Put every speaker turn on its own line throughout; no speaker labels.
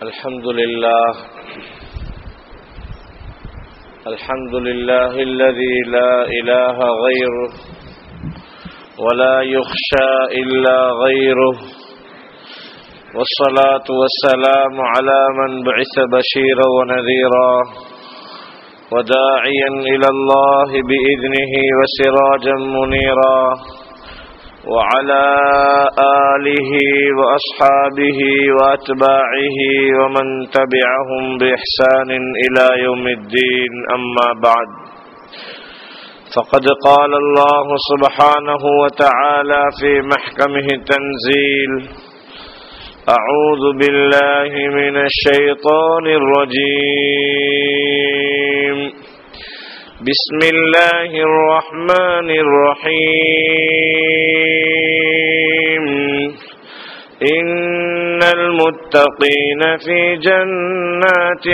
الحمد لله الحمد لله الذي لا إله غيره ولا يخشى إلا غيره والصلاة والسلام على من بعث بشيرا ونذيرا وداعيا إلى الله بإذنه وسراجا منيرا وعلى آله وأصحابه وأتباعه ومن تبعهم بإحسان إلى يوم الدين أما بعد فقد قال الله سبحانه وتعالى في محكمه التنزيل أعوذ بالله من الشيطان الرجيم بسم الله الرحمن الرحيم إن المتقين في جنات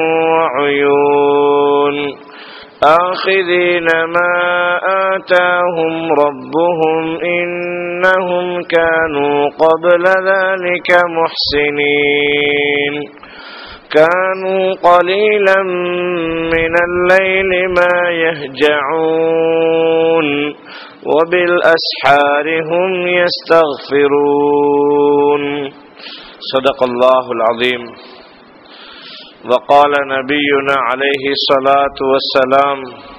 وعيون آخذين ما آتاهم ربهم إنهم كانوا قبل ذلك محسنين كانوا قليلا من الليل ما يهجعون وبالأسحار هم يستغفرون صدق الله العظيم وقال نبينا عليه الصلاة والسلام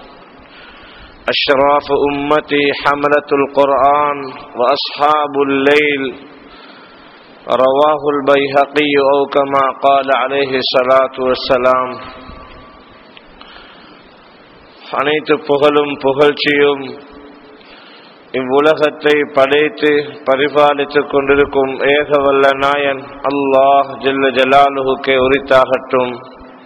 أشراف أمتي حملة القرآن وأصحاب الليل رواه البيهقي أو كما قال عليه الصلاة والسلام அனைத்து புகழும் புகழ்ச்சியும் இவ்வுலகத்தை படைத்து பரிபாலித்துக் கொண்டிருக்கும் ஏகவல்ல நாயன் அல்லாஹ் ஜில்ல ஜலாலுஹுக்கே உரித்தாகட்டும்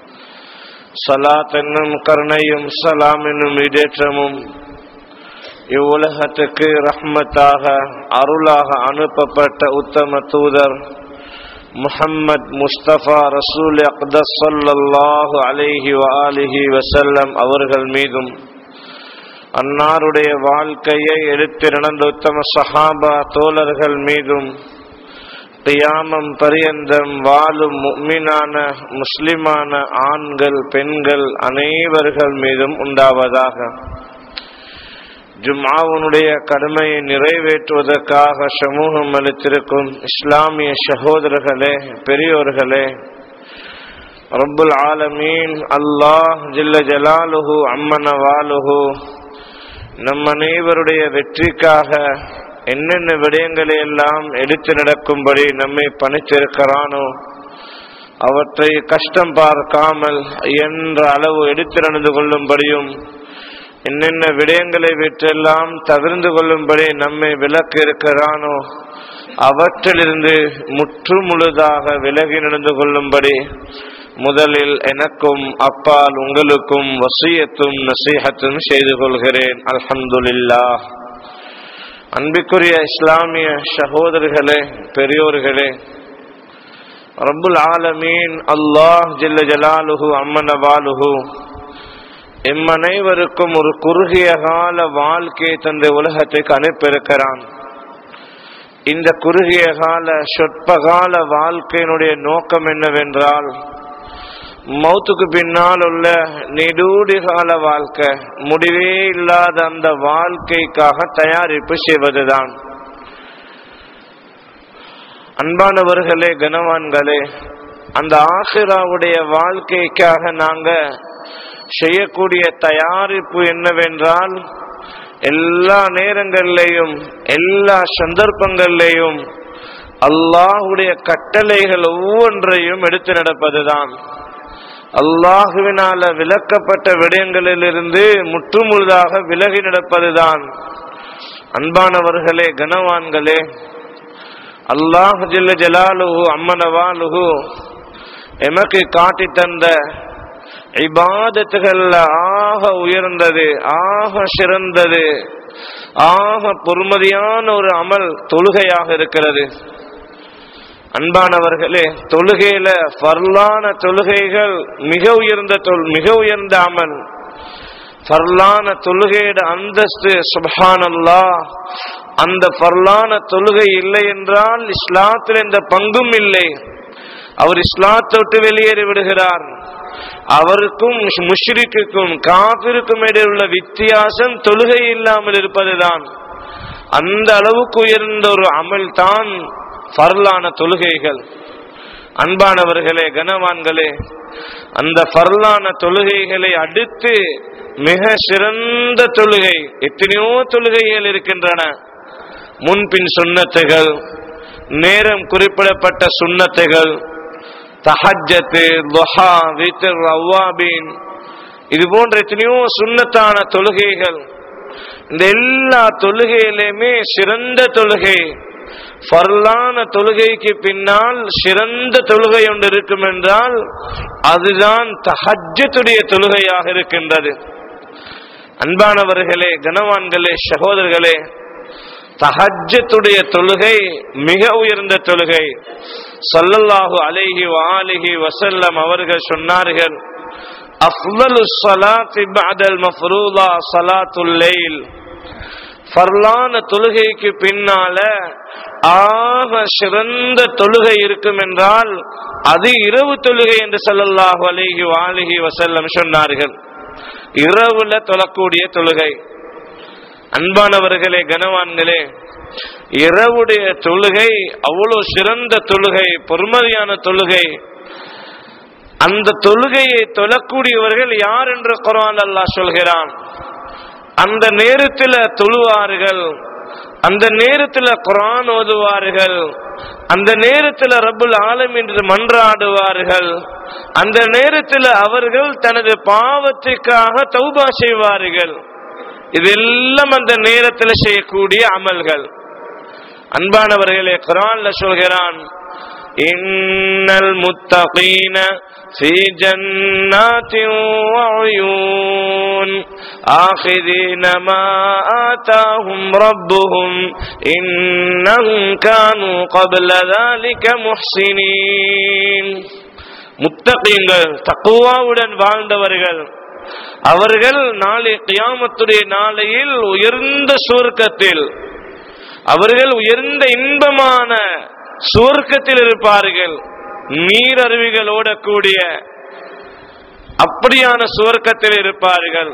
சலாத் என்னும் கருணையும் சலாம் என்னும் இடேற்றமும் இவ்வுலகத்துக்கு ரஹ்மத்தாக அருளாக அனுப்பப்பட்ட உத்தம தூதர் முஹம்மத் முஸ்தபா ரசூல் அக்தஸ் சல்லாஹு அலைஹி வஆலிஹி வசல்லம் அவர்கள் மீதும் அன்னாருடைய வாழ்க்கையை எடுத்து நடந்த உத்தம சஹாபா தோழர்கள் மீதும் தியாமம் பரியந்தம் வாழும் முக்மினான முஸ்லிமான ஆண்கள் பெண்கள் அனைவர்கள் மீதும் உண்டாவதாக ஜும்மாவுனுடைய கடமையை நிறைவேற்றுவதற்காக சமூகம் அளித்திருக்கும் இஸ்லாமிய சகோதரர்களே பெரியோர்களே ரப்புல் ஆலமீன் அல்லாஹ் ஜில்ல ஜலாலுஹு அம்மன வாலுஹு நம் அனைவருடைய வெற்றிக்காக என்னென்ன விடயங்களை எல்லாம் எடுத்து நடக்கும்படி நம்மை பணித்திருக்கிறானோ அவற்றை கஷ்டம் பார்க்காமல் என்ற அளவு எடுத்து நடந்து கொள்ளும்படியும் என்னென்ன விடயங்களை விற்றெல்லாம் தவிர்ந்து கொள்ளும்படி நம்மை விலக்க இருக்கிறானோ அவற்றிலிருந்து முற்று முழுதாக விலகி நடந்து கொள்ளும்படி முதலில் எனக்கும் அப்பால் உங்களுக்கும் வசியத்தும் நசீகத்தும் செய்து கொள்கிறேன் அல்ஹம்துலில்லா அன்பிற்குரிய இஸ்லாமிய சகோதரர்களே பெரியோர்களே ரப்புல் ஆலமீன் அல்லாஹ் ஜில்ல ஜலாலுஹு அம்மனவாலுஹு எம்மனைவருக்கும் ஒரு குறுகிய கால வாழ்க்கை தந்த உலகத்துக்கு அனுப்பியிருக்கிறான் இந்த குறுகிய கால சொற்ப கால வாழ்க்கையினுடைய நோக்கம் என்னவென்றால் மௌத்துக்கு பின்னால் உள்ள நெடூடி கால வாழ்க்கை முடிவே இல்லாத அந்த வாழ்க்கைக்காக தயாரிப்பு செய்வதுதான் அன்பானவர்களே கனவான்களே அந்த ஆசிராவுடைய வாழ்க்கைக்காக நாங்க செய்யக்கூடிய தயாரிப்பு என்னவென்றால் எல்லா நேரங்களிலேயும் எல்லா சந்தர்ப்பங்களிலேயும் அல்லாஹுடைய கட்டளைகள் ஒவ்வொன்றையும் எடுத்து நடப்பதுதான் அல்லாஹுவினால விளக்கப்பட்ட விடயங்களிலிருந்து முற்றுமுழுதாக விலகி நடப்பதுதான் அன்பானவர்களே கனவான்களே அல்லாஹ் ஜில்ல ஜலாலுஹு அம்மனவாலுஹு எமக்கு காட்டி தந்த இபாதத்துகள்ல ஆக உயர்ந்தது ஆக சிறந்தது ஆக பொறுமதியான ஒரு அமல் தொழுகையாக இருக்கிறது அன்பானவர்களே தொழுகையில பர்லான தொழுகைகள் மிக உயர்ந்த தொல் மிக உயர்ந்த அமல் பர்லான தொழுகையோட அந்தஸ்து சுபஹானல்லா அந்த பர்லான தொழுகை இல்லை என்றால் இஸ்லாத்தில் எந்த பங்கும் இல்லை அவர் இஸ்லாத்தை விட்டு வெளியேறி விடுகிறார் அவருக்கும் முஷ்ரிக்குக்கும் காபிருக்கும் இடையே உள்ள வித்தியாசம் தொழுகை இல்லாமல் இருப்பதுதான் அந்த அளவுக்கு உயர்ந்த ஒரு அமல் தான் ஃபர்லான தொழுகைகள் அன்பானவர்களே கனவான்களே அந்த ஃபர்லான தொழுகைகளை அடுத்து மிக சிறந்த தொழுகை எத்தனையோ தொழுகைகள் இருக்கின்றன முன்பின் சுண்ணத்துகள் நேரம் குறிப்பிடப்பட்ட சுண்ணத்துகள் தஹஜத்து துஹா வித்ர் அவ்வாபீன் இது போன்ற எத்தனையோ சுண்ணத்தான தொழுகைகள் இந்த எல்லா தொழுகையிலுமே சிறந்த தொழுகை ஃபர்லான தொழுகைக்கு பின்னால் சிறந்த தொழுகை ஒன்று இருக்கும் என்றால் அதுதான் தஹஜத்துடைய தொழுகையாக இருக்கின்றது அன்பானவர்களே கனவான்களே சகோதரர்களே தஹஜத்துடைய தொழுகை மிக உயர்ந்த தொழுகை சொல்லல்லாஹு அலைஹி வாலிஹி வசல்லம் அவர்கள் சொன்னார்கள் அஃலலு ஸலாத்தி பஅதல் மஃரூதா ஸலாத்துல் லைல் ஃபர்லான தொழுகைக்கு பின்னால ஆக சிறந்த தொழுகை இருக்கும் என்றால் அது இரவு தொழுகை என்று சொல்லல்லாஹு அலைஹி வாலிஹி வசல்லம் சொன்னார்கள் இரவுல தொழக்கூடிய தொழுகை அன்பானவர்களே கனவான்களே இரவுடைய தொழுகை அவ்வளவு சிறந்த தொழுகை பொறுமதியான தொழுகை அந்த தொழுகையை தொழக்கூடியவர்கள் யார் என்று குரான் அல்லாஹ் சொல்கிறான் அந்த நேரத்தில் தொழுவார்கள் அந்த நேரத்தில் குரான் ஓதுவார்கள் அந்த நேரத்தில் ரப்புல் ஆலம் என்று மன்றாடுவார்கள் அந்த நேரத்தில் அவர்கள் தனது பாவத்திற்காக தௌபா செய்வார்கள் இதெல்லாம் அந்த நேரத்தில் செய்யக்கூடிய அமல்கள் அன்பானவர்களே குரான்ல சொல்கிறான் இன்னல் முத்தகீன في جنات وعيون آخذين ما آتاهم ربهم إنهم كانوا قبل ذلك محسنين முத்தகீங்கள் தக்குவாவுடன் வாழ்ந்தவர்கள் அவர்கள் நாளை கியாமத்துடைய நாளையில் உயர்ந்த சுவர்க்கத்தில் அவர்கள் உயர்ந்த இன்பமான சுவர்க்கத்தில் இருப்பார்கள் நீர் அருவிகள் ஓடக்கூடிய அப்படியான சுவர்க்கத்தில் இருப்பார்கள்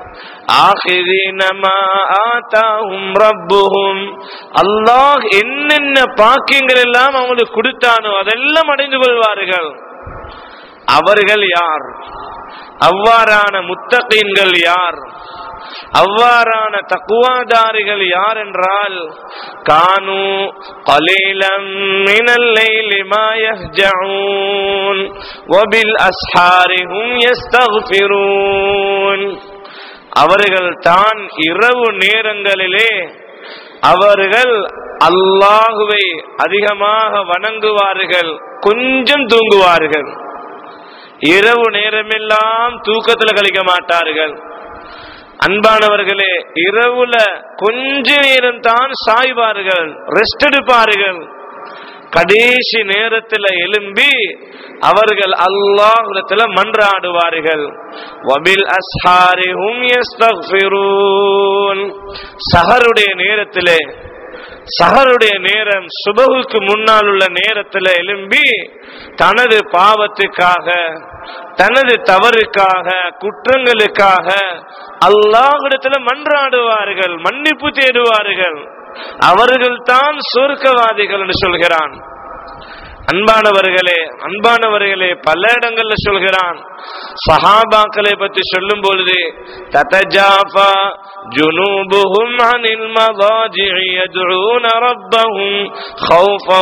அல்லாஹ் என்னென்ன பாக்கியங்கள் எல்லாம் அவங்களுக்கு கொடுத்தானோ அதெல்லாம் அடைந்து கொள்வார்கள் அவர்கள் யார் அவ்வாறான முத்தகீன்கள் யார் அவ்வாறான தக்குவாதாரிகள் யார் என்றால் கானு கலீலம் மினல் லைலி மா யஹ்ஜஊன் வபில் அஸ்ஹாரி ஹும் யஸ்தக்ஃபிரூன் அவர்கள் தான் இரவு நேரங்களிலே அவர்கள் அல்லாஹுவை அதிகமாக வணங்குவார்கள் கொஞ்சம் தூங்குவார்கள் இரவு நேரமெல்லாம் தூக்கத்தில் கழிக்க மாட்டார்கள் அன்பானவர்களே இரவுல கொஞ்ச நேரம் தான் சாய்வார்கள் ரெஸ்ட் எடுப்பார்கள் கடைசி நேரத்துல எழும்பி அவர்கள் அல்லாஹ்விடத்துல மன்றாடுவார்கள் வபில் அஸ்ஹாரி ஹும் யஸ்தக்ஃபிரூன் சஹருடைய நேரத்திலே சஹருடைய நேரம் சுபகுக்கு முன்னால் உள்ள நேரத்தில் எழும்பி தனது பாவத்துக்காக தனது தவறுக்காக குற்றங்களுக்காக அல்லாஹிடத்துல மன்றாடுவார்கள் மன்னிப்பு தேடுவார்கள் அவர்கள் தான் சொர்க்கவாதிகள் என்று சொல்கிறான் அன்பானவர்களே அன்பானவர்களே பல இடங்கள்ல சொல்கிறான் சஹாபாக்களை பற்றி சொல்லும் பொழுது ததஜாஃபா جنوبهم عن المضاجع يدعون ربهم خوفا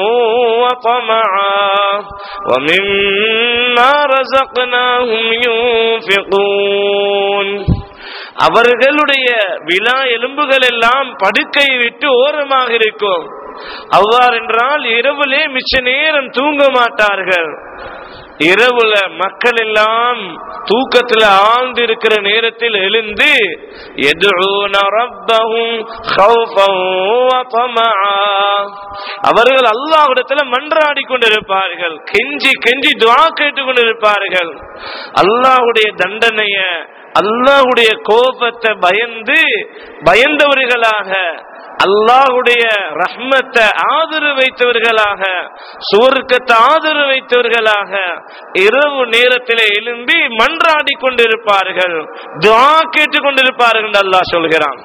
وطمعا ومما رزقناهم ينفقون அவர்களுடைய விழா எலும்புகள் எல்லாம் படுக்கை விட்டு ஓரமாக இருக்கும் அவ்வாறென்றால் இரவுலே மிச்ச நேரம் தூங்க மாட்டார்கள் இரவுல மக்கள் எல்லாம் தூக்கத்துல ஆழ்ந்து இருக்கிற நேரத்தில் எழுந்து எதுன ரப்பஹும் ஹௌஃபன் வ தமஆ. அவர்கள் அல்லாஹ்விடத்துல மன்றாடி கொண்டிருப்பார்கள் கெஞ்சி கெஞ்சி துஆ கேட்டு கொண்டிருப்பார்கள் அல்லாஹ்வுடைய தண்டனைய அல்லாஹ்வுடைய கோபத்தை பயந்து பயந்தவர்களாக அல்லாஹுடைய ரஹ்மத்தை ஆதரவு வைத்தவர்களாக சுவர்க்கத்தை ஆதரவு வைத்தவர்களாக இரவு நேரத்திலே எழும்பி மன்றாடி கொண்டிருப்பார்கள் துஆ கேட்டுக் கொண்டிருப்பார்கள் என்று அல்லாஹ் சொல்கிறான்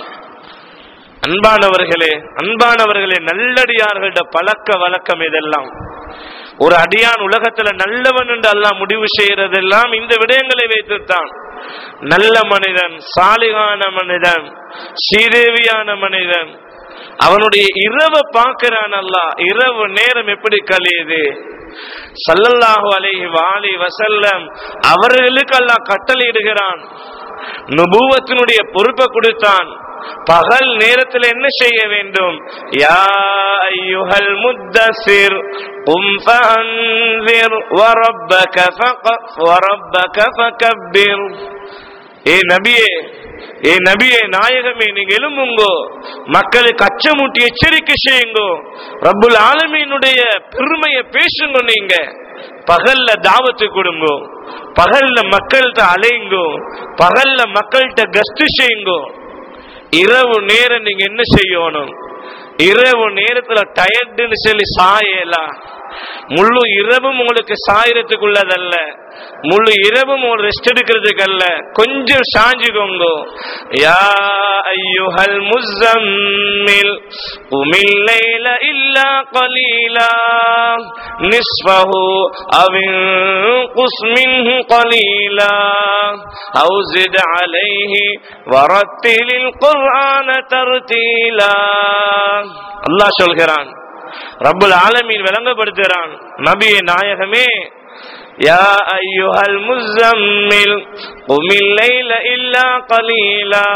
அன்பானவர்களே அன்பானவர்களே நல்லடியார்கள்ட பழக்க வழக்கம் இதெல்லாம் ஒரு அடியான் உலகத்துல நல்லவன் என்று அல்லாஹ் முடிவு செய்யறதெல்லாம் இந்த விடயங்களை வைத்துத்தான் நல்ல மனிதன் சாலிகான மனிதன் ஸ்ரீதேவியான மனிதன் அவனுடைய இரவை பார்க்கிறான் அல்லாஹ் இரவு நேரம் எப்படி கழியுது சல்லல்லாஹு அலைஹி வாலி வசல்லம் அவர்களுக்கு அல்லாஹ் கட்டளையிடுகிறான் நுபுவத்தினுடைய பொறுப்பை கொடுத்தான் பகல் நேரத்தில் என்ன செய்ய வேண்டும் யா ஐயுஹல் முத்தசிர் قم فأنذر وربك فق وربك فكبر ஏ நபியே ஏ நபியே நாயகமே நீங்க எழும்புங்கோ மக்களுக்கு அச்சமூட்டி எச்சரிக்கை செய்யுங்கோ ரப்புல் ஆலமீனுடைய பெருமையை பேசுங்க நீங்க பகல்ல தாவத்து கொடுங்கோ பகல்ல மக்கள்கிட்ட அலையுங்கோ பகல்ல மக்கள்கிட்ட கஸ்து செய்யுங்கோ இரவு நேரம் நீங்க என்ன செய்யணும் இரவு நேரத்துல டயர்டுன்னு சொல்லி சாயலாம் முழு இரவும் உங்களுக்கு சாயறதுக்குள்ளதல்ல முழு இரவும் உங்களுக்கு ரெஸ்ட் எடுக்கிறதுக்கு அல்ல கொஞ்சம் சாஞ்சுக்கோங்க யா ஐயுஹல் முஸம்மில் உமில் லைல இல்லா கலீலா நிஸ்ஃபஹு அவ் இன்குஸ் மின்ஹு கலீலா அவு زد عليه ورتل القرآن ترتيلا அல்லாஹ் சொல்கிறான் ரப்புல் ஆலமீன் விளங்கப்படுத்துகிறான் நபியே நாயகமே யா ஐயுஹல் முஸம்மில் குமில் லைல இல்லா கலீலா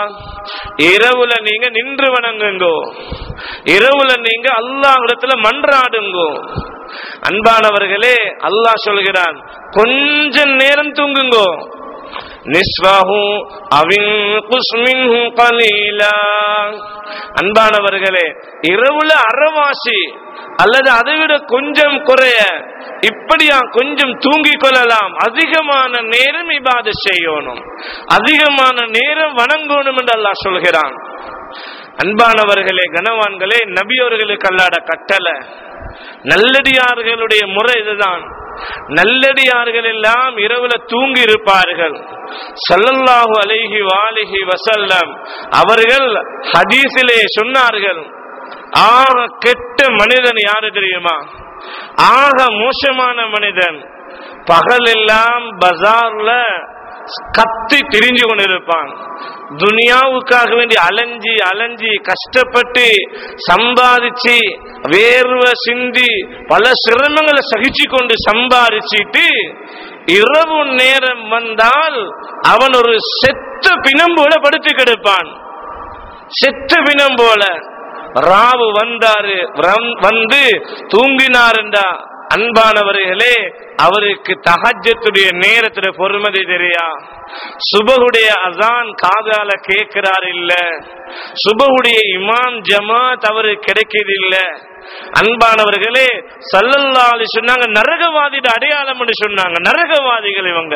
இரவுல நீங்க நின்று வணங்குங்கோ இரவுல நீங்க அல்லாஹ் இடத்துல மன்றாடுங்கோ அன்பானவர்களே அல்லாஹ் சொல்கிறான் கொஞ்ச நேரம் தூங்குங்கோ நிஸ்வாஹு அவின் குஸ்மின்ஹு கலீலா அன்பானவர்களே இரவுல அறவாசி அல்லது அதை விட கொஞ்சம் குறைய இப்படியா கொஞ்சம் தூங்கிக் கொள்ளலாம் அதிகமான நேரம் இபாத செய்யணும் அதிகமான நேரம் வணங்கணும் என்று அல்லாஹ் சொல்கிறான் அன்பானவர்களே கனவான்களே நபியோர்களுக்கு அல்லாட கட்டளை நல்லடியார்களுடைய முறை இதுதான் நல்லடியார்கள் எல்லாம் இரவுல தூங்கி இருப்பார்கள் சல்லல்லாஹு அலைஹி வாலிஹி வசல்லம் அவர்கள் ஹதீஸிலே சொன்னார்கள் ஆக கெட்ட மனிதன் யாரு தெரியுமா ஆக மோசமான மனிதன் பகல் எல்லாம் பஜார்ல கத்தி திரிஞ்சு கொண்டிருப்பான் துனியாவுக்காக வேண்டி அலைஞ்சி அலைஞ்சி கஷ்டப்பட்டு சம்பாதிச்சு வேர்வை சிந்தி பல சிரமங்களை சகிச்சு கொண்டு சம்பாதிச்சிட்டு இரவு நேரம் வந்தால் அவன் ஒரு செத்த பிணம் போல படுத்து கிடப்பான் செத்த பிணம் போல ராவு வந்தாரு ரம்- வந்து தூங்கினாருண்டா அன்பானவர்களே அவருக்கு தஹஜத்துடைய நேரத்துல பொறுமதி தெரியா சுபகுடைய அசான் காதால கேட்கிறார் இல்ல சுபகுடைய இமாம் ஜமாத் அவரு கிடைக்கிறது இல்ல அன்பானவர்களே சல்லல்லாஹு சொன்னாங்க நரகவாதியோட அடையாளம் என்று சொன்னாங்க நரகவாதிகள் இவங்க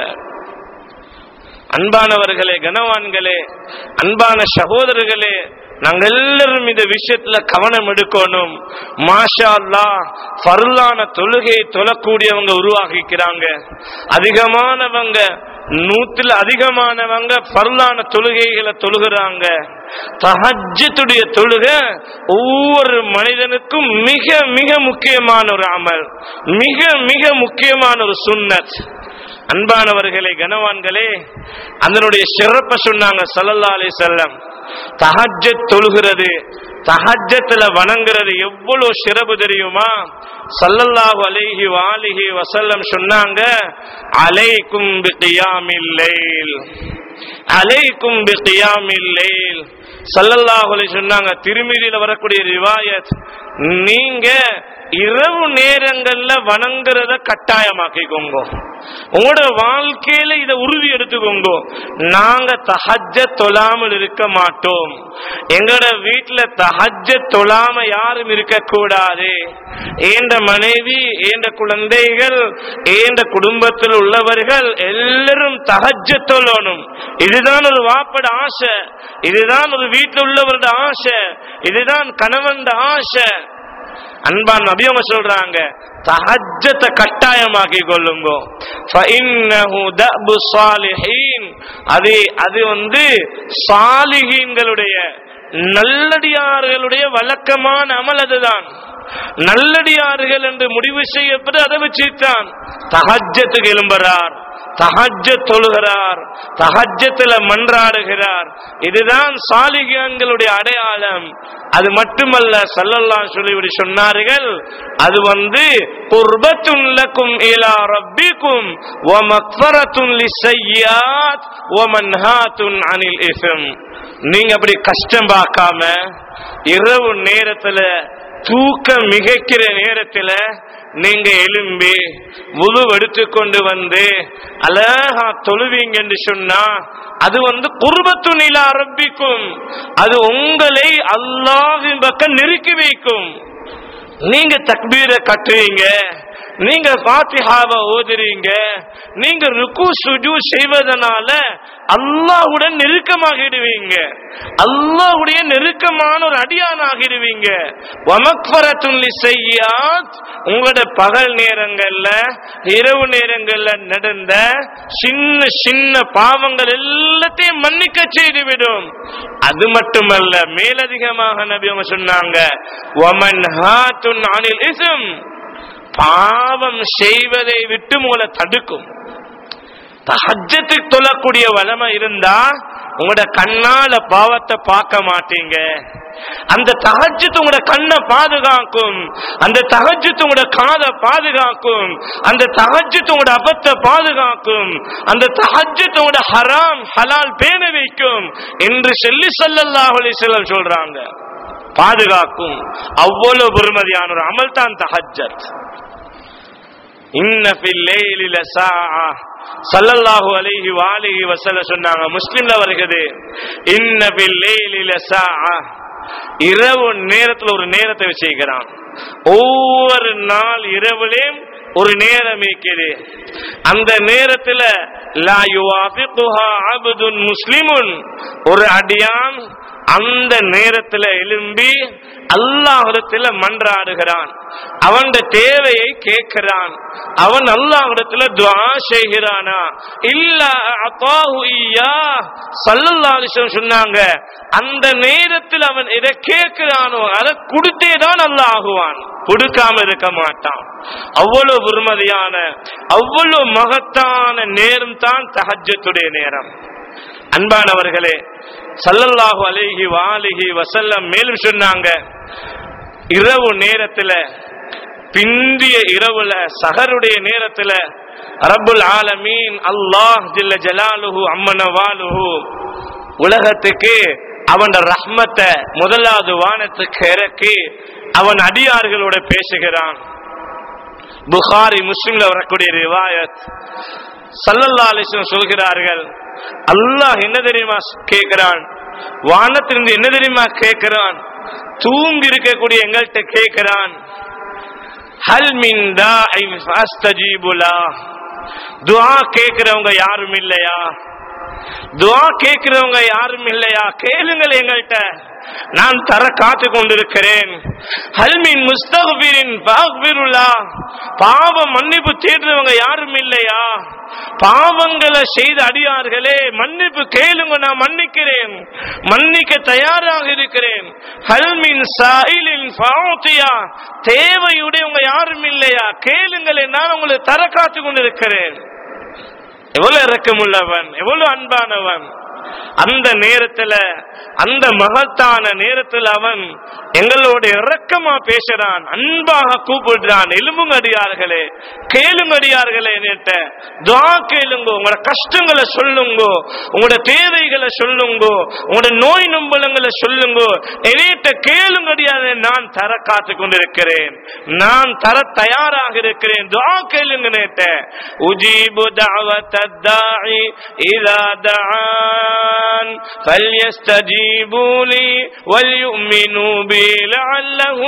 அன்பானவர்களே கனவான்களே அன்பான சகோதரர்களே நாங்க எல்லாரும் இந்த விஷயத்துல கவனம் எடுக்கணும் மாஷா அல்லாஹ் ஃபர்லான தொழுகையை தொழக்கூடியவங்க உருவாகிக்கிறாங்க அதிகமானவங்க நூத்துல அதிகமானவங்க ஃபர்லான தொழுகைகளை தொழுகிறாங்க தஹஜ்ஜத்துடைய தொழுகை ஒவ்வொரு மனிதனுக்கும் மிக மிக முக்கியமான ஒரு அமல் மிக மிக முக்கியமான ஒரு சுன்னத் அன்பானவர்களே கனவான்களே அதனுடைய சிறப்பை சொன்னாங்க ஸல்லல்லாஹு அலைஹி வஸல்லம் தஹஜ்ஜத் தொழுகிறது தஹஜ்ஜத்துல வணங்குறது எவ்வளவு சிறப்பு தெரியுமா ஸல்லல்லாஹு அலைஹி வாலிஹி வஸல்லம் சொன்னாங்க அலைக்கும் பிகியாமில் லைல் அலைக்கும் பிகியாமில் லைல் ஸல்லல்லாஹு அலைஹி சொன்னாங்க திருமிதியில வரக்கூடிய ரிவாயத் நீங்க இரவு நேரங்கள்ல வணங்குறத கட்டாயமாக்கிக்கோங்க உங்களோட வாழ்க்கையில இதை உறுதி எடுத்துக்கோங்க நாங்க தஹஜ்ஜ தொழாமல் இருக்க மாட்டோம் எங்களோட வீட்டுல தஹஜ்ஜ தொழாம யாரும் இருக்க கூடாது ஏண்ட மனைவி ஏண்ட குழந்தைகள் ஏண்ட குடும்பத்தில் உள்ளவர்கள் எல்லாரும் தஹஜ்ஜ தொழணும் இதுதான் ஒரு வாப்பட ஆசை இதுதான் ஒரு வீட்டில் உள்ளவரோட ஆசை இதுதான் கணவன் ஆசை அன்பான் நபி அவங்க சொல்றாங்க தஹஜ்ஜத்தை கட்டாயமாக்கி கொள்ளுங்க ஃபஇன்னஹு தஅபு ஸாலிஹீன் அது அது வந்து சாலிஹீன்களுடைய நல்லடியார்களுடைய வழக்கமான அமல் அதுதான் நல்லடியார்கள் என்று முடிவு செய்யப்பட்டு அதை வச்சுத்தான் தஹஜ்ஜத்துக்கு எழும்புறார் தஹஜ்ஜ தொழுகிறார் தஹஜ்ஜத்துல மன்றாடுகிறார் இதுதான் சாலிகங்களுடைய அடையாளம் அது மட்டுமல்ல சல்லல்லாஹு சொல்லி சொன்னார்கள் அது வந்து குர்பத்துன் லக்கும் இலா ரப்பிக்கும் வ மக்ஃபரத்துன் லிஸ்ஸய்யாத் வ மன்ஹாத்துன் அனில் இஸ்ம் நீங்க அப்படி கஷ்டம் பார்க்காம இரவு நேரத்துல தூக்கம் மிகைக்கிற நேரத்துல நீங்க எலும்பி முழு எடுத்துக்கொண்டு வந்து அழகா தொழுவீங்க என்று சொன்னா அது வந்து குர்பத்து நில ஆரம்பிக்கும் அது உங்களை அல்லாஹின் பக்கம் நெருக்கி வைக்கும் நீங்க தக்பீரை கட்டுவீங்க நீங்க பாத்திஹாவை ஓதுறீங்க நீங்க ருக்கு சுஜு செய்வதனால அல்லாஹ்வுடன் நெருக்கமாகிடுவீங்க அல்லாஹ்வுடைய நெருக்கமான ஒரு அடியான் ஆகிடுவீங்க வமக்ஃபரத்துன் லிஸய்யாத் உங்களோட பகல் நேரங்கள்ல இரவு நேரங்கள்ல நடந்த சின்ன சின்ன பாவங்கள் எல்லாத்தையும் மன்னிக்க செய்துவிடும் அது மட்டுமல்ல மேலதிகமாக நபி அவங்க சொன்னாங்க வமன் ஹாத்துன் அனில் இஸ்ம் பாவம் செய்வதை விட்டு உங்களை தடுக்கும் தஹஜத்துக்கு தொழக்கூடிய வளமை இருந்தா உங்களோட கண்ணால பாவத்தை பார்க்க மாட்டீங்க அந்த தகஜத்து உங்களோட கண்ணை பாதுகாக்கும் அந்த தகஜத்து உங்களோட காதை பாதுகாக்கும் அந்த தகஜத்து உங்களோட அபத்தை பாதுகாக்கும் அந்த தகஜத்து உங்களோட ஹராம் ஹலால் பேண வைக்கும் என்று சொல்லி ஸல்லல்லாஹு அலைஹி வஸல்லம் சொல்றாங்க பாதுகாக்கும் அவ்வளவு பெருமதியான ஒரு அமல் தான் தஹஜத் இன்ன ஃபில் லைலி லசாஆ ஸல்லல்லாஹு அலைஹி வஆலிஹி வஸல்லம் சொன்னாங்க முஸ்லிம்ல வருகிறது இன்ன ஃபில் லைலி லசாஆ இரவு நேரத்துல ஒரு நேரத்தை வச்சிருக்கிறான் ஒவ்வொரு நாள் இரவுலையும் ஒரு நேரம் இருக்குது அந்த நேரத்துல லா யுவாஃபிகுஹா அப்துன் முஸ்லிமுன் ஒரு அடியான் அந்த நேரத்துல எழும்பி அல்லாஹிடத்துல மன்றாடுகிறான் அவன் தேவையை கேட்கிறான் அவன் அல்லாஹிடத்துல துஆ செய்கிறானா இல்ல அத்தாஹு ஐயா சல்லல்லாஹு அலைஹி வஸல்லம் சொன்னாங்க அந்த நேரத்தில் அவன் எதை கேட்கிறானோ அதை கொடுத்தே தான் அல்லாஹ் ஆகுவான் கொடுக்காம இருக்க மாட்டான் அவ்வளவு பெருமதியான அவ்வளவு மகத்தான நேரம் தான் தஹஜ்ஜத்துடைய நேரம் அன்பானவர்களே சல்லல்லாஹு அலைஹி வாலிஹி வசல்லம் மேலும் சொன்னாங்க இரவு நேரத்துல பிந்திய இரவுல சஹருடைய நேரத்துல ரப்புல் ஆலமீன் அல்லாஹ் ஜில்ல ஜலாலுஹு அம்மன வாலுஹு உலகத்துக்கு அவன் ரஹ்மத்தை முதலாவது வானத்துக்கு இறக்கி அவன் அடியார்களோட பேசுகிறான் புகாரி முஸ்லிம்ல வரக்கூடிய ரிவாயத் சல்லல்லா அலிஸ்லம் சொல்கிறார்கள் அல்லாஹ் என்ன தெரியுமா கேட்கிறான் வானத்திலிருந்து என்ன தெரியுமா கேட்கிறான் தூங்கி இருக்கக்கூடிய எங்கள்கிட்ட கேட்கிறான் ஹல் மின் தாஇன் ஃபஸ்தஜீபுலா துஆ கேட்கிறவங்க யாரும் இல்லையா துஆ கேட்கிறவங்க யாரும் இல்லையா கேளுங்கள் எங்கள்கிட்ட நான் தர காத்து கொண்டிருக்கிறேன் ஹல்மின் முஸ்தகுபிரின் பாக்பிருலா பாவ மன்னிப்பு தேடுறவங்க யாரும் இல்லையா பாவங்களை செய்த அடியார்களே மன்னிப்பு கேளுங்க நான் மன்னிக்கிறேன் மன்னிக்க தயாராக இருக்கிறேன் ஹல்மின் சாயிலின் பாவத்தியா தேவையுடையவங்க யாரும் இல்லையா கேளுங்களே நான் உங்களை தர காத்து கொண்டிருக்கிறேன் எவ்வளவு இறக்கமுள்ளவன் எவ்வளவு அன்பானவன் அந்த நேரத்துல அந்த மகத்தான நேரத்தில் அவன் எங்களோட இரக்கமா பேசுறான் அன்பாக கூப்பிடுறான் எலும்புங்கடியார்களே கேளுங்கடியார்களே நேட்ட துவா கேளுங்க உங்களோட கஷ்டங்களை சொல்லுங்க உங்களோட தேவைகளை சொல்லுங்க உங்களோட நோய் நம்பலங்களை சொல்லுங்க என்னிட்ட கேளுங்கடியாத நான் தர காத்து கொண்டிருக்கிறேன் நான் தர தயாராக இருக்கிறேன் துவா கேளுங்க நேட்ட உஜீபு دعوة الداعي إذا دعان فليستجيبوا لي وليؤمنوا بي لعلهم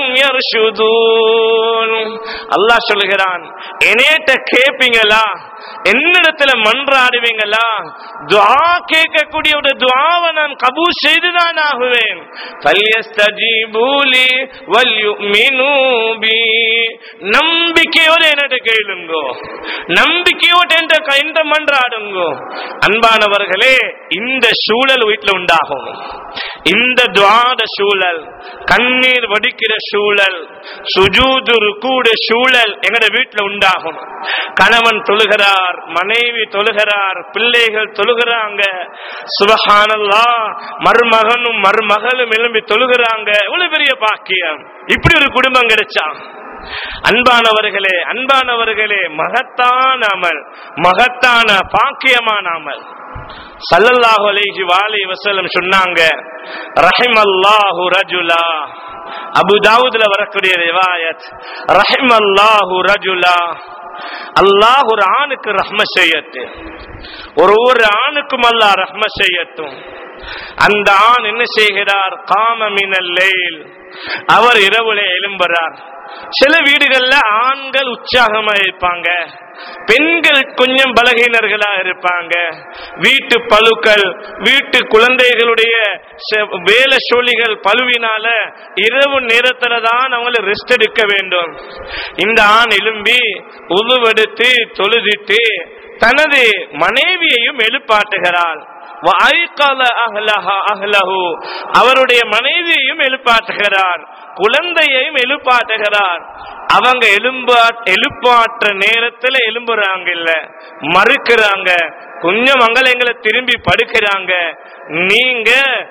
يرشدون அல்லாஹ் சொல்லுகிறான் என்னேட்ட கேப்பீங்களா என்னிடத்துல மன்றாடுவீங்களா துஆ கேட்கக்கூடிய ஒரு துஆவை நான் கபூல் செய்துதான் ஆகுவேன் فليستجيبوا لي وليؤمنوا بي நம்பிக்கையோட என்னட்ட கேளுங்கோ நம்பிக்கையோட என்ற என்ற மன்றாடுங்கோ அன்பானவர்களே இந்த சூழல் வீட்டுல உண்டாகும் இந்த துவாத சூழல் கண்ணீர் வடிக்கிற சூழல் சுஜூது கூட சூழல் எங்கட வீட்டுல உண்டாகும் கணவன் தொழுகிறார் மனைவி தொழுகிறார் பிள்ளைகள் தொழுகிறாங்க சுபஹானல்லா மருமகனும் மருமகளும் எழும்பி தொழுகிறாங்க இவ்வளவு பெரிய பாக்கியம் இப்படி ஒரு குடும்பம் கிடைச்சா அன்பானவர்களே அன்பானவர்களே மகத்தான அமல் மகத்தான பாக்கியமான அமல் சல்லல்லாஹு அலைஹி வாலி வஸல்லம் சொன்னாங்க ரஹிமல்லாஹு ரஜுலா அபு தாவூதுல வரக்கூடிய ரிவாயத் ரஹிமல்லாஹு ரஜுலா அல்லாஹ் ஒரு ஆணுக்கு ரஹ்ம செய்யட்டு ஒரு ஒரு ஆணுக்கும் அல்லாஹ் ரஹ்ம செய்யட்டும் அந்த ஆண் என்ன செய்கிறார் காமமினல் லைல் அவர் இரவுல எழும்புறார் சில வீடுகள்ல ஆண்கள் உற்சாகமா இருப்பாங்க பெண்கள் கொஞ்சம் பலகீனர்களா இருப்பாங்க வீட்டு பழுக்கள் வீட்டு குழந்தைகளுடைய செ- வேலை சோழிகள் பழுவினால இரவு நேரத்துல தான் அவங்கள ரெஸ்ட் எடுக்க வேண்டும் இந்த ஆண் எழும்பி உருவெடுத்து தொழுதிட்டு தனது மனைவியையும் எழுப்பாட்டுகிறாள் وَأَيْقَظَ أَهْلَهَا أَهْلَهُ அவருடைய மனைவியையும் எழுப்பாட்டுகிறார் குழந்தையையும் எழுப்பாட்டுகிறார் அவங்க எழும்பா எழுப்பாற்ற நேரத்துல எழும்புறாங்க இல்ல மறுக்கிறாங்க கொஞ்சம் மங்களங்களை திரும்பி படுக்கிறாங்க நீங்க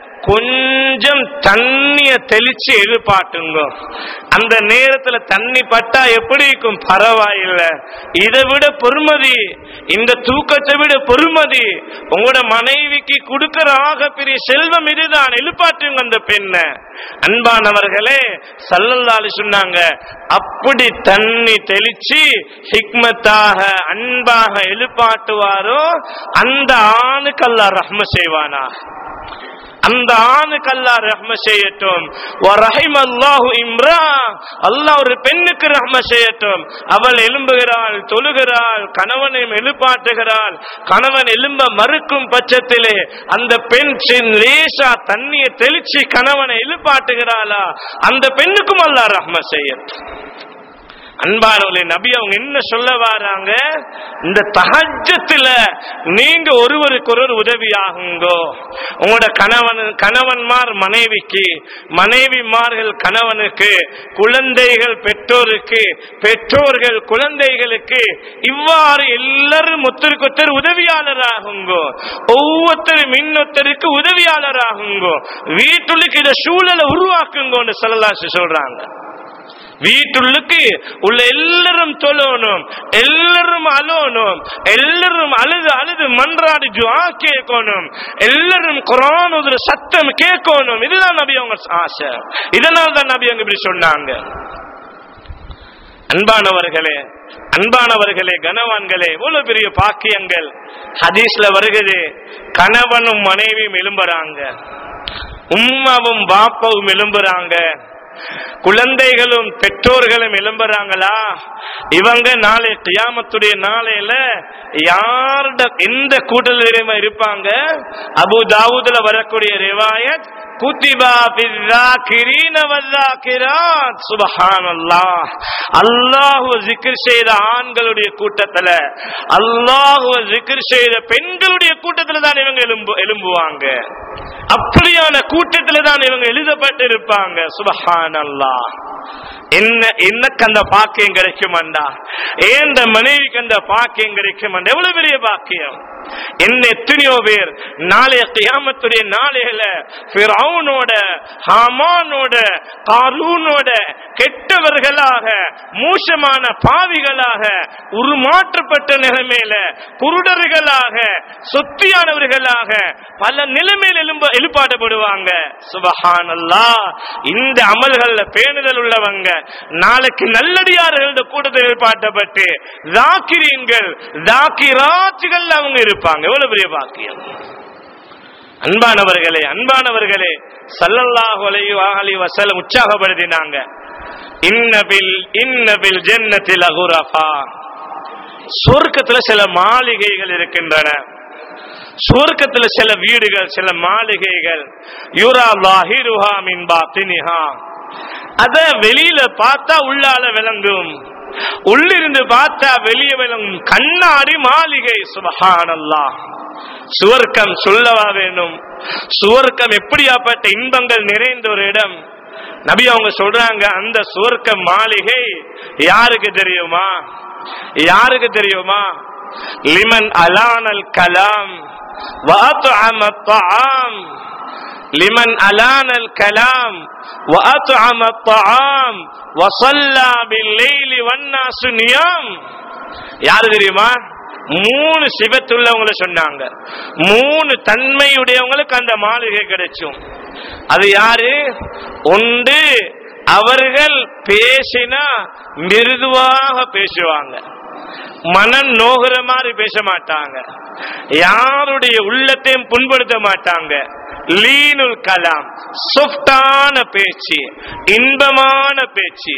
கொஞ்சம் தண்ணிய தெளிச்சு எழுப்பாட்டுங்க அந்த நேரத்துல தண்ணி பட்டா எப்படி இருக்கும் பரவாயில்லை இதை விட பொறுமதி இந்த தூக்கத்தை விட பொறுமதி உங்களோட மனைவிக்கு கொடுக்கிற ஆக பெரிய செல்வம் இதுதான் எழுப்பாட்டுங்க அந்த பெண்ணை அன்பானவர்களே சல்லல்லாலு சொன்னாங்க அப்படி தண்ணி தெளிச்சு ஹிக்மத்தாக அன்பாக எழுப்பாட்டுவாரோ அந்த ஆணுக்கு அல்லாஹ் ரஹ்ம செய்வானா அந்த ஆணுக்கு அல்லாஹ் ரஹ்ம செய்யட்டும் ரஹிம் அல்லாஹு இம்ரா அல்லாஹ் ஒரு பெண்ணுக்கு ரஹ்ம செய்யட்டும் அவள் எழும்புகிறாள் தொழுகிறாள் கணவனையும் எழுப்பாட்டுகிறாள் கணவன் எழும்ப மறுக்கும் பட்சத்திலே அந்த பெண் சின் லேசா தண்ணியை தெளிச்சு கணவனை எழுப்பாட்டுகிறாளா அந்த பெண்ணுக்கும் அல்லாஹ் ரஹ்ம செய்யட்டும் அன்பானவர்களே நபி அவங்க என்ன சொல்ல வராங்க இந்த தஹஜத்துல நீங்க ஒருவருக்கு ஒருவர் உதவி ஆகுங்கோ உங்களோட கணவன் கணவன்மார் மனைவிக்கு மனைவிமார்கள் கணவனுக்கு குழந்தைகள் பெற்றோருக்கு பெற்றோர்கள் குழந்தைகளுக்கு இவ்வாறு எல்லாரும் ஒருத்தருக்கு ஒருத்தர் உதவியாளராகுங்கோ ஒவ்வொருத்தரும் இன்னொருத்தருக்கு உதவியாளராகுங்கோ வீட்டுக்கு இத சூழலை உருவாக்குங்கோன்னு சொல்லலாசு சொல்றாங்க வீட்டுள்ளுக்கு உள்ள எல்லாரும் தொழணும் எல்லாரும் அழணும் எல்லாரும் அழுது அழுது மன்றாடி துஆ கேட்கணும் எல்லாரும் குரான் ஒரு சத்தம் கேட்கணும் இதுதான் நபி அவங்க ஆசை இதனால தான் நபி அவங்க இப்படி சொன்னாங்க அன்பானவர்களே அன்பானவர்களே கனவான்களே இவ்வளவு பெரிய பாக்கியங்கள் ஹதீஸ்ல வருகிறது கணவனும் மனைவியும் எழும்புறாங்க உம்மாவும் பாப்பாவும் எழும்புறாங்க குழந்தைகளும் பெற்றோர்களும் எழும்புறாங்களா இவங்க நாளை கியாமத்துடைய நாளையில யாருட எந்த கூட்டத்தில் இருப்பாங்க அபு தாவூதுல வரக்கூடிய ரிவாயத் குத்திபா பில்லாக்கிரீன வல்லாக்கிராத் சுபஹானல்லாஹ் அல்லாஹ்வ ஜிக்ர் செய்த ஆண்களுடைய கூட்டத்துல அல்லாஹ்வ ஜிக்ர் செய்த பெண்களுடைய கூட்டத்துல தான் இவங்க எழும்பு எழும்புவாங்க அப்படியான கூட்டத்துல தான் இவங்க எழுதப்பட்டு இருப்பாங்க சுபஹானல்லாஹ் என்ன எனக்கு அந்த பாக்கியம் கிடைக்குமாண்டா ஏந்த மனைவிக்கு அந்த பாக்கியம் கிடைக்குமாண்டா எவ்வளவு பெரிய பாக்கியம் என்ன எத்தனையோ பேர் நாளைய கியாமத்துடைய நாளையில ஃபிரௌனோட ஹாமானோட காரூனோட கெட்டவர்களாக மோசமான பாவிகளாக உருமாற்றப்பட்ட நிலைமையில குருடர்களாக சொத்தியானவர்களாக பல நிலைமையில் எழும்ப எழுப்பாட்டப்படுவாங்க சுபஹானல்லா இந்த அமல்கள்ல பேணுதல் உள்ளவங்க நாளைக்கு நல்லடியார்களோட கூட்டத்தில் எழுப்பாட்டப்பட்டு தாக்கிரீன்கள் தாக்கிராட்சிகள் அவங்க இருப்பாங்க எவ்வளவு பெரிய பாக்கியம் அன்பானவர்களே அன்பானவர்களே சல்லல்லாஹு அலைஹி அலைஹி வஸல்லம் உற்சாகப்படுத்தினாங்க இன்னபில் இன்னபில் ஜன்னத்தில் அகுரஃபா சொர்க்கத்துல சில மாளிகைகள் இருக்கின்றன சொர்க்கத்துல சில வீடுகள் சில மாளிகைகள் யுரா லாஹிருஹா மின் பாத்தினிஹா அத வெளியில பார்த்தா உள்ளால விளங்கும் உள்ளிருந்து பார்த்தா வெளியே விளங்கும் கண்ணாடி மாளிகை சுபஹானல்லாஹ் சுவர்க்கம் சொல்லவா வேணும் சுவர்க்கம் எப்படியாப்பட்ட இன்பங்கள் நிறைந்த ஒரு இடம் நபி அவங்க சொல்றாங்க அந்த சுவர்க்க மாளிகை யாருக்கு தெரியுமா யாருக்கு தெரியுமா லிமன் அலானல் கலாம் وأطعم الطعام لمن ألان الكلام وأطعم الطعام وصلى بالليل والناس نيام யாரு தெரியுமா மூணு சிவத்துள்ளவங்கள சொன்னாங்க மூணு தன்மையுடையவங்களுக்கு அந்த மாளிகை கிடைச்சும் அது யாரு ஒன்று அவர்கள் பேசினா மிருதுவாக பேசுவாங்க மனம் நோகிற மாதிரி பேச மாட்டாங்க யாருடைய உள்ளத்தையும் புண்படுத்த மாட்டாங்க லீனுல் கலாம் சொஃப்டான பேச்சு இன்பமான பேச்சு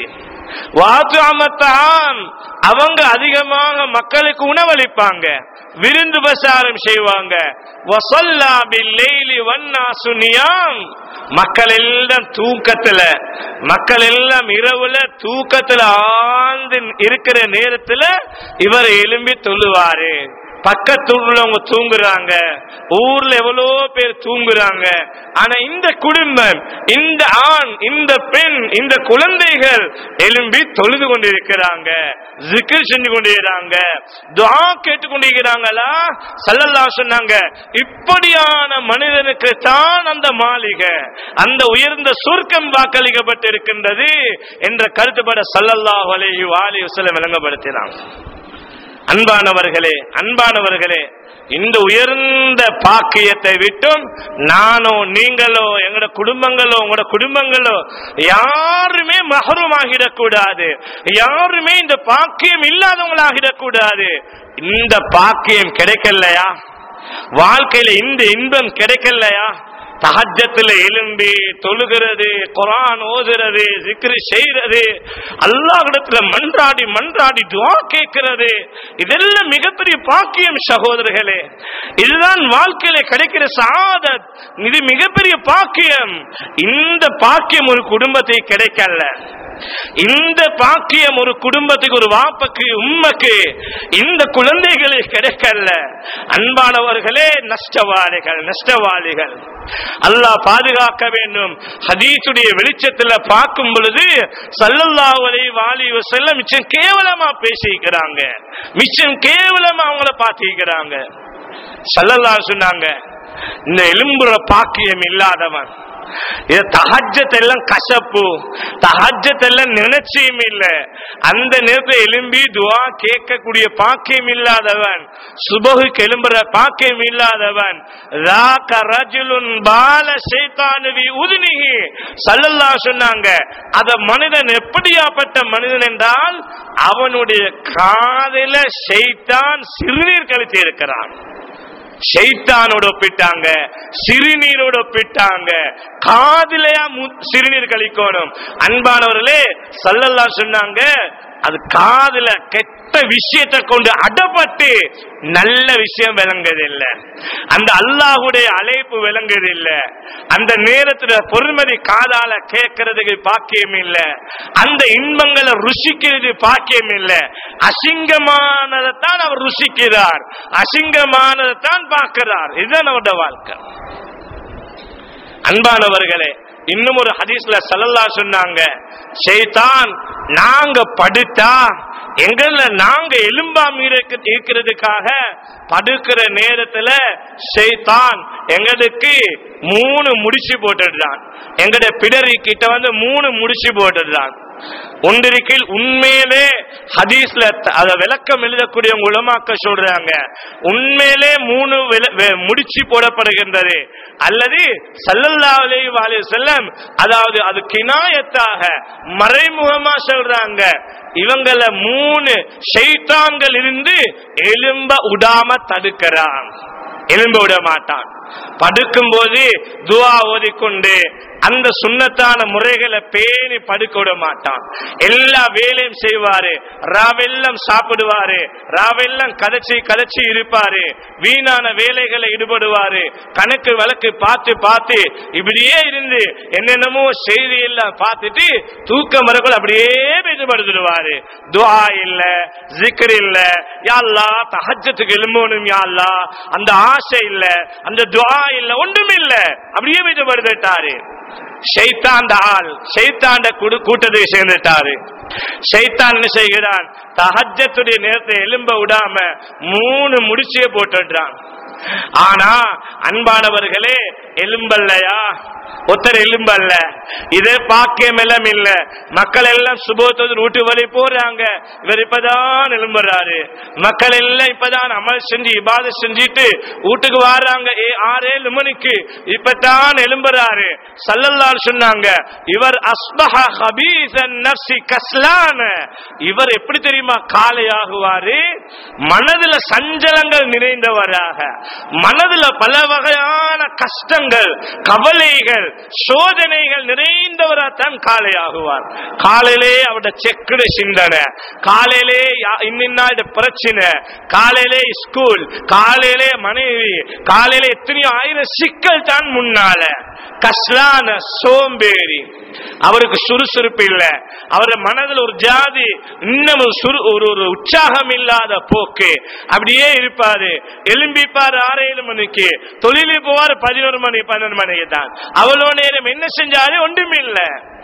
வாத்துஅமத்தான் அவங்க அதிகமாக மக்களுக்கு உணவளிப்பாங்க விருந்து பிரசாரம் செய்வாங்க வசல்லா பில்லைலி வன்னாசு நியாம் மக்கள் எல்லாம் தூக்கத்துல மக்கள் எல்லாம் இரவுல தூக்கத்துல ஆழ்ந்து இருக்கிற நேரத்துல இவர் எழும்பி தொழுவாரு பக்கத்து உள்ளவங்க தூங்குறாங்க ஊர்ல எவ்வளோ பேர் தூங்குறாங்க ஆனா இந்த குடும்பம் இந்த ஆண் இந்த பெண் இந்த குழந்தைகள் எழும்பி தொழுது கொண்டிருக்கிறாங்க ஜிக்கிர் செஞ்சு கொண்டிருக்கிறாங்க துஆ கேட்டு கொண்டிருக்கிறாங்களா சல்லல்லா சொன்னாங்க இப்படியான மனிதனுக்கு தான் அந்த மாளிகை அந்த உயர்ந்த சொர்க்கம் வாக்களிக்கப்பட்டிருக்கின்றது என்ற கருத்துப்பட சல்லல்லாஹு அலைஹி வாலி வஸல்லம் விளங்கப்படுத்தினாங்க அன்பானவர்களே அன்பானவர்களே இந்த உயர்ந்த பாக்கியத்தை விட்டும் நானோ நீங்களோ எங்களோட குடும்பங்களோ உங்களோட குடும்பங்களோ யாருமே மகரமாகிடக் கூடாது யாருமே இந்த பாக்கியம் இல்லாதவங்களாகிடக் கூடாது இந்த பாக்கியம் கிடைக்கலையா வாழ்க்கையில இந்த இன்பம் கிடைக்கலையா தஹஜத்துல எழும்பி தொழுகிறது குரான் ஓதுறது சிக்ரி செய்யறது அல்லாஹ்விடத்துல மன்றாடி மன்றாடி துவா கேட்கிறது இதெல்லாம் மிகப்பெரிய பாக்கியம் சகோதரர்களே இதுதான் வாழ்க்கையில கிடைக்கிற சாதத் இது மிகப்பெரிய பாக்கியம் இந்த பாக்கியம் ஒரு குடும்பத்தை கிடைக்கல இந்த பாக்கியம் ஒரு குடும்பத்துக்கு ஒரு வாப்பக்கு உம்மக்கு இந்த குழந்தைகளை கிடைக்கல அன்பானவர்களே நஷ்டவாளிகள் நஷ்டவாளிகள் அல்லாஹ் பாதுகாக்க வேண்டும் ஹதீஸுடைய வெளிச்சத்துல பார்க்கும் பொழுது சல்லல்லாஹு அலைஹி வாலி வஸல்லம் மிச்சம் கேவலமா பேசிக்கிறாங்க மிச்சம் கேவலமா அவங்கள பார்த்திக்கிறாங்க சல்லல்லாஹு சொன்னாங்க இந்த எலும்புற பாக்கியம் இல்லாதவன் இது தஹஜத்தெல்லாம் கசப்பு தஹஜத்தெல்லாம் நினைச்சியும் இல்ல அந்த நேரத்தில் எலும்பி துவா கேட்கக்கூடிய பாக்கியம் இல்லாதவன் சுபகுக்கு எலும்புற பாக்கியம் இல்லாதவன் ராக ரஜுலுன் பால ஷைத்தானுவி உதுனிகி சல்லல்லா சொன்னாங்க அத மனிதன் எப்படியாப்பட்ட மனிதன் என்றால் அவனுடைய காதில ஷைத்தான் சிறுநீர் கழித்து இருக்கிறான் ஷைத்தானோட ஒப்பிட்டாங்க சிறுநீரோட ஒப்பிட்டாங்க காதிலையா மு- சிறுநீர் கழிக்கணும் அன்பானவர்களே சல்லல்லா சொன்னாங்க அது காதுல கெட்ட விஷயத்தை கொண்டு அடப்பட்டு நல்ல விஷயம் விளங்குதில்லை அந்த அல்லாஹுடைய அழைப்பு விளங்குதில்லை அந்த நேரத்துல பொறுமதி காதால கேட்கறதுக்கு பாக்கியம் இல்ல அந்த இன்பங்களை ருசிக்கிறது பாக்கியம் இல்ல அசிங்கமானதைத்தான் அவர் ருசிக்கிறார் அசிங்கமானதைத்தான் பார்க்கிறார் இதுதான் அவருடைய வாழ்க்கை அன்பானவர்களே இன்னும் ஒரு ஹதீஸ்ல சல்லல்லா சொன்னாங்க ஷைத்தான் நாங்க படுத்தா எங்கள நாங்க எலும்பாம இருக்க- இருக்கிறதுக்காக படுக்கிற நேரத்துல ஷைத்தான் எங்களுக்கு மூணு முடிச்சு போட்டுடுறான் எங்கட பிடரி கிட்ட வந்து மூணு முடிச்சு போட்டுடுறான் ஒன்றிருக்கில் உண்மையிலே ஹதீஸ்ல த- அத விளக்கம் எழுதக்கூடிய உலமாக்க சொல்றாங்க உண்மையிலே மூணு வில- வெ- முடிச்சு போடப்படுகின்றது அல்லது ஸல்லல்லாஹு அலைஹி வஸல்லம் அதாவது அது கினாயத்தாக மறைமுகமா சொல்றாங்க இவங்கள மூணு ஷைத்தான்கள் இருந்து எலும்ப விடாம தடுக்கிறான் எலும்ப விட மாட்டான் படுக்கும் போது துவா ஓதிக்கொண்டு அந்த சுண்ணத்தான முறைகளை பேணி படுக்க விட மாட்டான் எல்லா வேலையும் செய்வாரு ராவெல்லாம் சாப்பிடுவாரு ராவெல்லாம் கதைச்சி கதைச்சி இருப்பாரு வீணான வேலைகளை ஈடுபடுவாரு கணக்கு வழக்கு பார்த்து பார்த்து இப்படியே இருந்து என்னென்னமோ செய்தி எல்லாம் பார்த்துட்டு தூக்கம் வரக்குள்ள அப்படியே ஈடுபடுத்துடுவாரு துவா இல்ல ஜிக்ர் இல்ல யாழ்லா தஹஜத்துக்கு எழும்பணும் யாழ்லா அந்த ஆசை இல்ல அந்த துவா இல்ல ஒன்றும் இல்ல அப்படியே ஈடுபடுத்தாரு ஷைத்தான் ஆள் ஷைத்தாண்ட குடு- கூட்டத்தை சேர்ந்துட்டாரு ஷைத்தான் என்ன செய்கிறான் தஹஜத்துடைய நேரத்தை எலும்ப விடாம மூணு முடிச்சிய போட்டுடுறான் ஆனா அன்பானவர்களே எலும்பல்லையா ஒருத்தர் எலும்பல்ல இதே பாக்கியம் எல்லாம் இல்ல மக்கள் எல்லாம் சுபோத்தது வீட்டு வழி போறாங்க இவர் இப்பதான் எலும்புறாரு மக்கள் எல்லாம் இப்பதான் அமல் செஞ்சு இபாத செஞ்சுட்டு வீட்டுக்கு வர்றாங்க ஏ ஆறு ஏழு மணிக்கு இப்பதான் எலும்புறாரு சல்லல்லாஹு சொன்னாங்க இவர் அஸ்பஹ ஹபீசன் நஃப்சி கஸ்லான இவர் எப்படி தெரியுமா காலையாகுவாரு மனதுல சஞ்சலங்கள் நிறைந்தவராக மனதுல பல வகையான கஷ்டங்கள் கவலைகள் சோதனைகள் நிறைந்தவராத்தான் காலையாகுவார் காலையிலே அவருடைய செக்குட சிந்தனை காலையிலே யா- இன்னின்னாட பிரச்சனை காலையிலே ஸ்கூல் காலையிலே மனைவி காலையிலே எத்தனையோ ஆயிரம் சிக்கல் தான் முன்னால கஸ்லான சோம்பேறி அவருக்கு சுறுசுறுப்பு இல்ல அவர் மனதில் ஒரு ஜாதி இன்னும் ஒரு சுறு ஒரு ஒரு உற்சாகம் இல்லாத போக்கு அப்படியே இருப்பாரு எலும்பிப்பாரு ஆறு ஏழு மணிக்கு தொழிலுக்கு போவாரு பதினோரு மணி பன்னெண்டு மணிக்கு தான் அவ்வளவு நேரம் என்ன செஞ்சாலும் ஒன்றும் இல்ல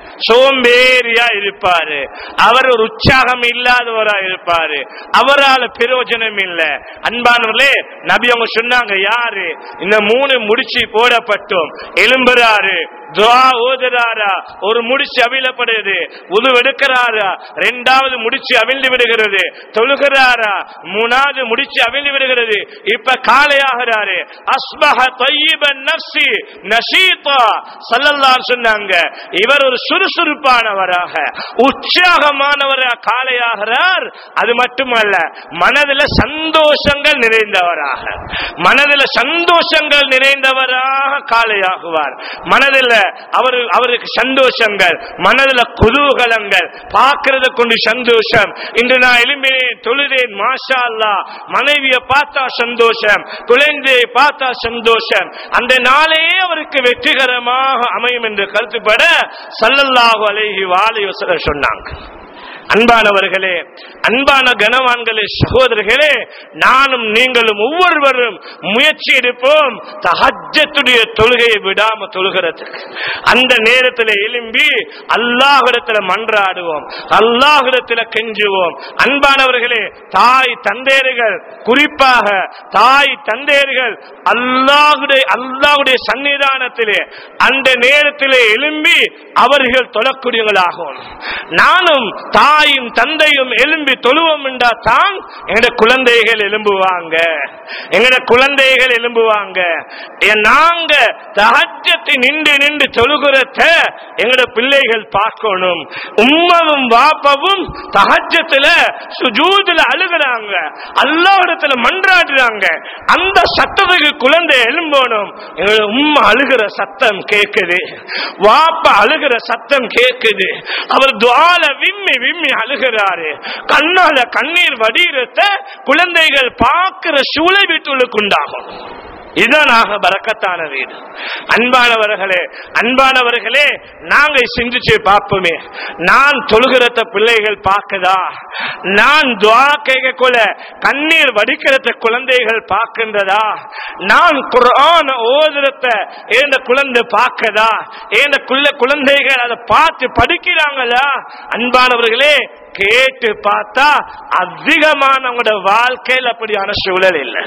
சோம்பேறியா இருப்பாரு அவர் ஒரு உற்சாகம் இல்லாதவரா இருப்பாரு அவரால பிரயோஜனம் இல்ல அன்பானவர்களே நபி அவங்க சொன்னாங்க யாரு இந்த மூணு முடிச்சு போடப்பட்டோம் எலும்புறாரு துவா ஓதுறாரா ஒரு முடிச்சு அவிழப்படுது உது எடுக்கிறாரா ரெண்டாவது முடிச்சு அவிழ்ந்து விடுகிறது தொழுகிறாரா மூணாவது முடிச்சு அவிழ்ந்து விடுகிறது இப்ப காலையாகிறாரு அஸ்பஹ தொய்யிபன் நஃப்சி நஷீதா ஸல்லல்லாஹு சொன்னாங்க இவர் ஒரு சுறுசுறுப்பானவராக உற்சாகமானவராக காலையாகிறார் அது மட்டுமல்ல மனதில் சந்தோஷங்கள் நிறைந்தவராக மனதில் சந்தோஷங்கள் நிறைந்தவராக காலையாகுவார் மனதில் அவர் அவருக்கு சந்தோஷங்கள் மனதில் குதூகலங்கள் பார்க்கறத கொண்டு சந்தோஷம் இன்று நான் எலும்பினேன் தொழுதேன் மாஷா அல்லா மனைவியை பார்த்தா சந்தோஷம் குழந்தையை பார்த்தா சந்தோஷம் அந்த நாளே அவருக்கு வெற்றிகரமாக அமையும் என்று கருத்துப்பட சல்லல்லாஹு அலைஹி வாலி வஸல்லம் சொன்னாங்க அன்பானவர்களே அன்பான கனவான்களே சகோதரர்களே நானும் நீங்களும் ஒவ்வொருவரும் முயற்சி எடுப்போம் தஹஜத்துடைய தொழுகையை விடாம தொழுகிறதுக்கு அந்த நேரத்தில் எழும்பி அல்லாஹிடத்துல மன்றாடுவோம் அல்லாஹிடத்துல கெஞ்சுவோம் அன்பானவர்களே தாய் தந்தையர்கள் குறிப்பாக தாய் தந்தையர்கள் அல்லாஹுடைய அல்லாஹுடைய சன்னிதானத்திலே அந்த நேரத்திலே எழும்பி அவர்கள் தொழக்கூடியவர்களாகும் நானும் தாயும் தந்தையும் எழும்பி தொழுவோம் என்றா தான் எங்கட குழந்தைகள் எழும்புவாங்க எங்கட குழந்தைகள் எழும்புவாங்க ஏ, நாங்க தஹஜத்தை நின்று நின்று தொழுகிறத எங்கட பிள்ளைகள் பார்க்கணும் உம்மவும் வாப்பவும் தஹஜத்துல சுஜூதுல அழுகுறாங்க அல்லாஹ்விடத்துல மன்றாடுறாங்க அந்த சத்தத்துக்கு குழந்தை எழும்பணும் எங்க உம்மா அழுகிற சத்தம் கேக்குது வாப்பா அழுகிற சத்தம் கேக்குது அவர் துவால விம்மி விம்மி அழுகிறாரு கண்ணால கண்ணீர் வடிகிறத குழந்தைகள் பார்க்கிற சூளை வீட்டுள்ளுக்கு உண்டாகும் இதுதானாக பறக்கத்தான வீடு அன்பானவர்களே அன்பானவர்களே நாங்க சிந்திச்சு பார்ப்போமே நான் தொழுகிறத பிள்ளைகள் பார்க்குதா நான் துவா கேட்கக்குள்ள கண்ணீர் வடிக்கிறத குழந்தைகள் பார்க்கின்றதா நான் குர்ஆன் ஓதுறத ஏந்த குழந்தை பார்க்கதா ஏந்த குள்ள குழந்தைகள் அதை பார்த்து படிக்கிறாங்களா அன்பானவர்களே கேட்டு பார்த்தா அதிகமானவங்களோட வாழ்க்கையில் அப்படியான சூழல் இல்லை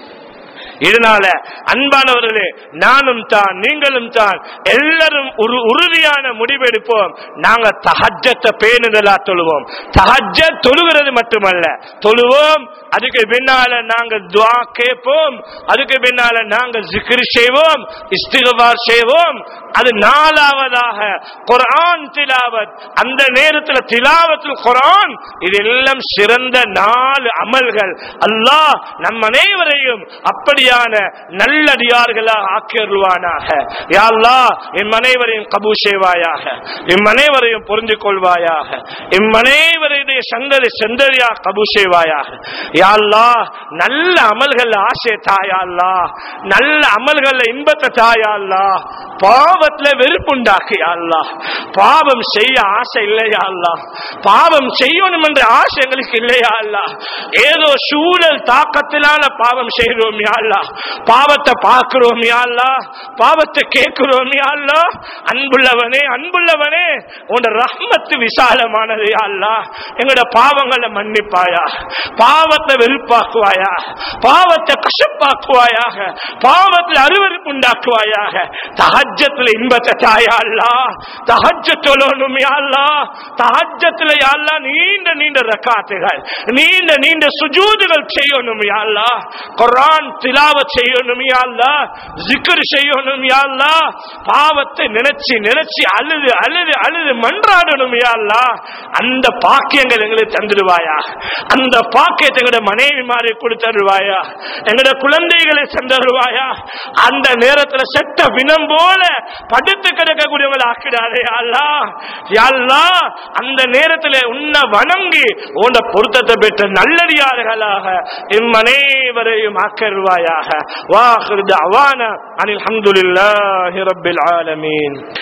இதனால அன்பானவர்களே நானும் தான் நீங்களும் தான் எல்லாரும் ஒரு உறுதியான முடிவெடுப்போம் நாங்க தஹஜத்தை பேணுதலா தொழுவோம் தஹஜ தொழுகிறது மட்டுமல்ல தொழுவோம் அதுக்கு பின்னால நாங்க துவா கேட்போம் அதுக்கு பின்னால நாங்க ஜிக்ர் செய்வோம் இஸ்திகபார் செய்வோம் அது நாலாவதாக குர்ஆன் திலாவத் அந்த நேரத்தில் திலாவத்தில் குர்ஆன் இதெல்லாம் சிறந்த நாலு அமல்கள் அல்லாஹ் நம் அனைவரையும் அப்படியான நல்லடியார்களாக ஆக்கியருவானாக யா அல்லாஹ் எம் அனைவரையும் கபூ செய்வாயாக எம் அனைவரையும் புரிந்து கொள்வாயாக எம் அனைவருடைய சந்ததி செந்தரியா கபூ செய்வாயாக யா அல்லாஹ் நல்ல அமல்கள் ஆசை தாயா அல்லாஹ் நல்ல அமல்கள் இன்பத்தை தாயா அல்லாஹ் பாவத்துல வெறுப்புண்டாக்கு யா அல்லாஹ் பாவம் செய்ய ஆசை இல்லையா அல்லாஹ் பாவம் செய்யணும் என்ற ஆசை எங்களுக்கு இல்லையா அல்லாஹ் ஏதோ சூழல் தாக்கத்திலான பாவம் செய்கிறோம் யா அல்லாஹ் பாவத்தை பார்க்கிறோம் யா அல்லாஹ் பாவத்தை கேட்கிறோம் யா அல்லாஹ் அன்புள்ளவனே அன்புள்ளவனே உன் ரஹ்மத்து விசாலமானது யா அல்லாஹ் எங்களோட பாவங்களை மன்னிப்பாயா பாவத்தை வெறுப்பாக்குவாயா பாவத்தை கசப்பாக்குவாயாக பாவத்தில் அருவருப்பு உண்டாக்குவாயாக தஹஜத்துல இன்பத்தை தாயா அல்லாஹ் தஹஜத்தொழணும் யா அல்லாஹ் தஹஜத்துல யா அல்லாஹ் நீண்ட நீண்ட ரக்காத்துகள் நீண்ட நீண்ட சுஜூதுகள் செய்யணும் யா அல்லாஹ் குர்ஆன் திலாவத் செய்யணும் யா அல்லாஹ் ஜிக்ர் செய்யணும் யா அல்லாஹ் பாவத்தை நினைச்சு நினைச்சு அழுது அழுது அழுது மன்றாடணும் யா அல்லாஹ் அந்த பாக்கியங்கள் எங்களுக்கு தந்துடுவாயா அந்த பாக்கியத்தை எங்களோட மனைவி மாறி கொடுத்தருவாயா எங்களோட குழந்தைகளை சென்றருவாயா அந்த நேரத்துல செத்த பிணம் போல படுத்து கிடக்கக்கூடியவங்களை ஆக்கிடாதே யா அல்லாஹ் யா அல்லாஹ் அந்த நேரத்துல உன்னை வணங்கி உன்னை பொருத்தத்தை பெற்ற நல்லடியார்களாக எம் அனைவரையும் ஆக்கருவாயாக வாஹிர் தஅவானா அனில் ஹம்துலில்லாஹி ரப்பில் ஆலமீன்